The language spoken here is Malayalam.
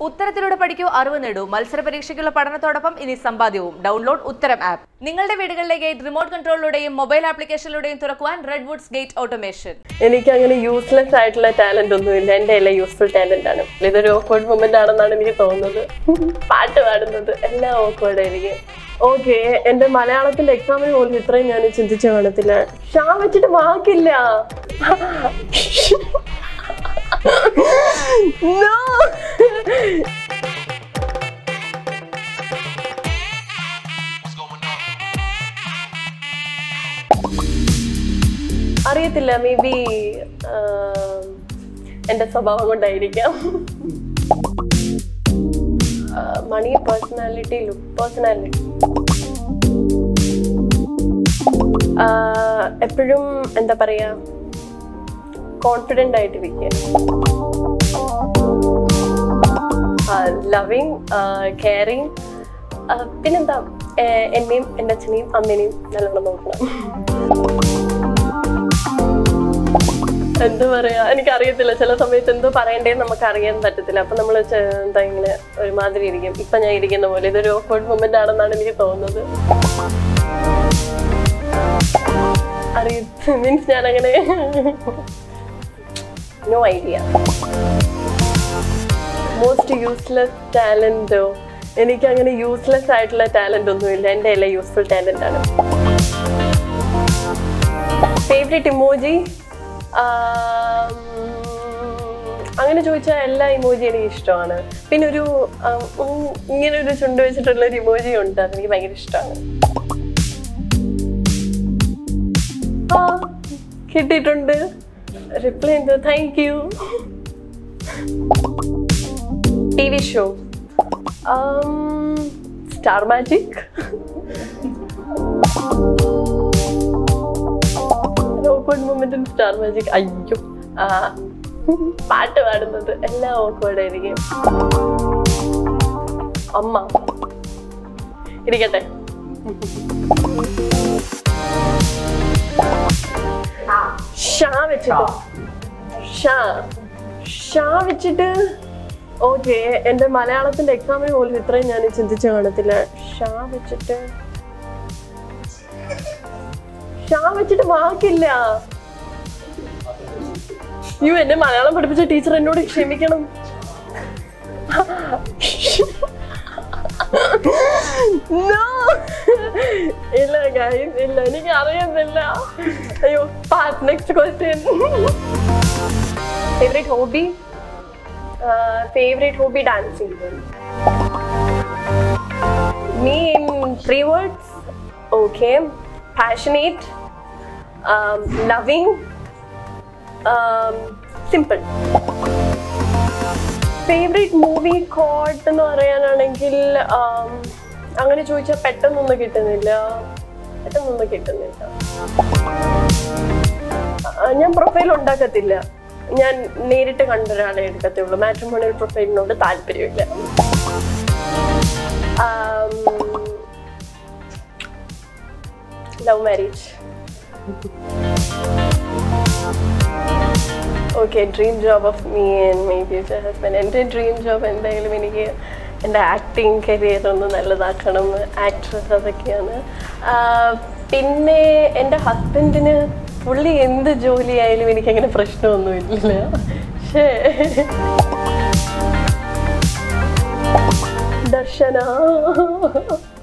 ഉത്തരത്തിലൂടെ പഠിക്കൂ അറിവ് നേടൂ മത്സര പരീക്ഷയ്ക്കുള്ള പഠനത്തോടൊപ്പം ഇനി സമ്പാദ്യവും ഡൗൺലോഡ് ഉത്തരം ആപ്പ് നിങ്ങളുടെ വീടുകളിലെ ഗേറ്റ് റിമോട്ട് കൺട്രോളിലൂടെയും മൊബൈൽ ആപ്ലിക്കേഷനിലൂടെയും തുറക്കുവാൻ റെഡ്വുഡ്സ് ഗേറ്റ് ഓട്ടോമേഷൻ എനിക്ക് അങ്ങനെ യൂസ്ലെസ് ആയിട്ടുള്ള ടാലന്റ് ഒന്നുമില്ല എന്റെ എല്ലാം യൂസ്ഫുൾ ടാലന്റ് ആണ് ഇതൊരു ഓക്വേർഡ് മൊമെന്റ് ആണെന്നാണ് എനിക്ക് തോന്നുന്നത് പാട്ട് പാടുന്നത് എല്ലാം ഓക്വേർഡ് ആയിരിക്കും ഓക്കെ എന്റെ മലയാളത്തിന്റെ എക്സാമിന് പോലും ഇത്രയും ഞാൻ ചിന്തിച്ചു കാണത്തില്ല ഷാ വെച്ചിട്ട് വാക്കില്ല No! അറിയത്തില്ല മേ ബി എന്റെ സ്വഭാവം കൊണ്ടായിരിക്കാം മണി പേഴ്സണാലിറ്റി ലുക്ക് പേഴ്സണാലിറ്റി എപ്പോഴും എന്താ പറയാ കോൺഫിഡൻ്റ് ആയിട്ടിരിക്കുക ലവിങ് കെയറിങ് പിന്നെന്താ ഏർ എന്നെയും എൻ്റെ അച്ഛനെയും അമ്മേനെയും നല്ലോണം നോക്കണം എന്താ പറയാ എനിക്കറിയത്തില്ല ചില സമയത്ത് എന്തോ പറയണ്ടേന്ന് നമുക്ക് അറിയാൻ പറ്റത്തില്ല അപ്പൊ നമ്മൾ എന്താ ഇങ്ങനെ ഒരുമാതിരി ഇരിക്കും ഇപ്പൊ ഞാൻ ഇരിക്കുന്ന പോലെ ഇതൊരു ഓക്വേർഡ് മൊമെന്റ് ആണെന്നാണ് എനിക്ക് തോന്നുന്നത് അറിയ മീൻസ് ഞാൻ അങ്ങനെ നോ ഐഡിയ മോസ്റ്റ് യൂസ്ലെസ് ടാലന്റോ എനിക്ക് അങ്ങനെ യൂസ്ലെസ് ആയിട്ടുള്ള ടാലന്റ് ഒന്നുമില്ല എൻ്റെ എല്ലാം യൂസ്ഫുൾ ടാലന്റ് ആണ് ഫേവറേറ്റ് ഇമോജി അങ്ങനെ ചോദിച്ചാൽ എല്ലാ ഇമോജി എനിക്ക് ഇഷ്ടമാണ് പിന്നെ ഒരു ആം, ഉം, ഇങ്ങനെ ഒരു ചുണ്ട് വെച്ചിട്ടുള്ള ഒരു ഇമോജി ഉണ്ട് അതെനിക്ക് ഭയങ്കര ഇഷ്ടമാണ് ആ കിട്ടിയിട്ടുണ്ട് റിപ്ലൈ എന്ത് thank you T V show star magic awkward moment star magic അയ്യോ ആ പാട്ട് പാടുന്നത് എല്ലാം ഓക്വേർഡ് ആയിരിക്കും അമ്മ ഇരിക്കട്ടെ ഷാ വെച്ചിട്ട് ഷാ ഷാ വെച്ചിട്ട് ഓക്കെ എന്റെ മലയാളത്തിന്റെ എക്സാമിന് പോലും ഇത്രയും ഞാൻ ചിന്തിച്ചു കാണത്തില്ല ഷാ വെച്ചിട്ട് ഷാ വെച്ചിട്ട് വാക്കില്ല യു എന്നെ മലയാളം പഠിപ്പിച്ച ടീച്ചർ എന്നോട് ക്ഷമിക്കണം No! ഇല്ല ഗൈസ് ഇല്ല എനിക്ക് അറിയുന്നില്ല അയ്യോ pass next question favourite hobby favourite hobby dancing Me in three words, okay. Passionate, um, loving, um, simple. Favourite movie quote എന്ന് പറയാനാണെങ്കിൽ um, അങ്ങനെ ചോദിച്ചാൽ പെട്ടെന്നൊന്നും കിട്ടുന്നില്ല പെട്ടെന്നൊന്നും കിട്ടുന്നില്ല ആ, ഞാൻ പ്രൊഫൈൽ ഉണ്ടാക്കത്തില്ല ഞാൻ നേരിട്ട് കണ്ട ഒരാളെ എടുക്കത്തുള്ളൂ മാട്രിമോണിയൽ പ്രൊഫൈലിനോട് താല്പര്യമില്ല love marriage okay dream job of me and my future husband എൻ്റെ ഡ്രീം ജോബ് എന്തായാലും എനിക്ക് എൻ്റെ ആക്ടിങ് കരിയർ ഒന്ന് നല്ലതാക്കണം ആക്ട്രസ് അതൊക്കെയാണ് ആ, പിന്നെ എൻ്റെ ഹസ്ബൻഡിന് പുള്ളി എന്ത് ജോലിയായാലും എനിക്കങ്ങനെ പ്രശ്നമൊന്നുമില്ല പക്ഷേ ദർശന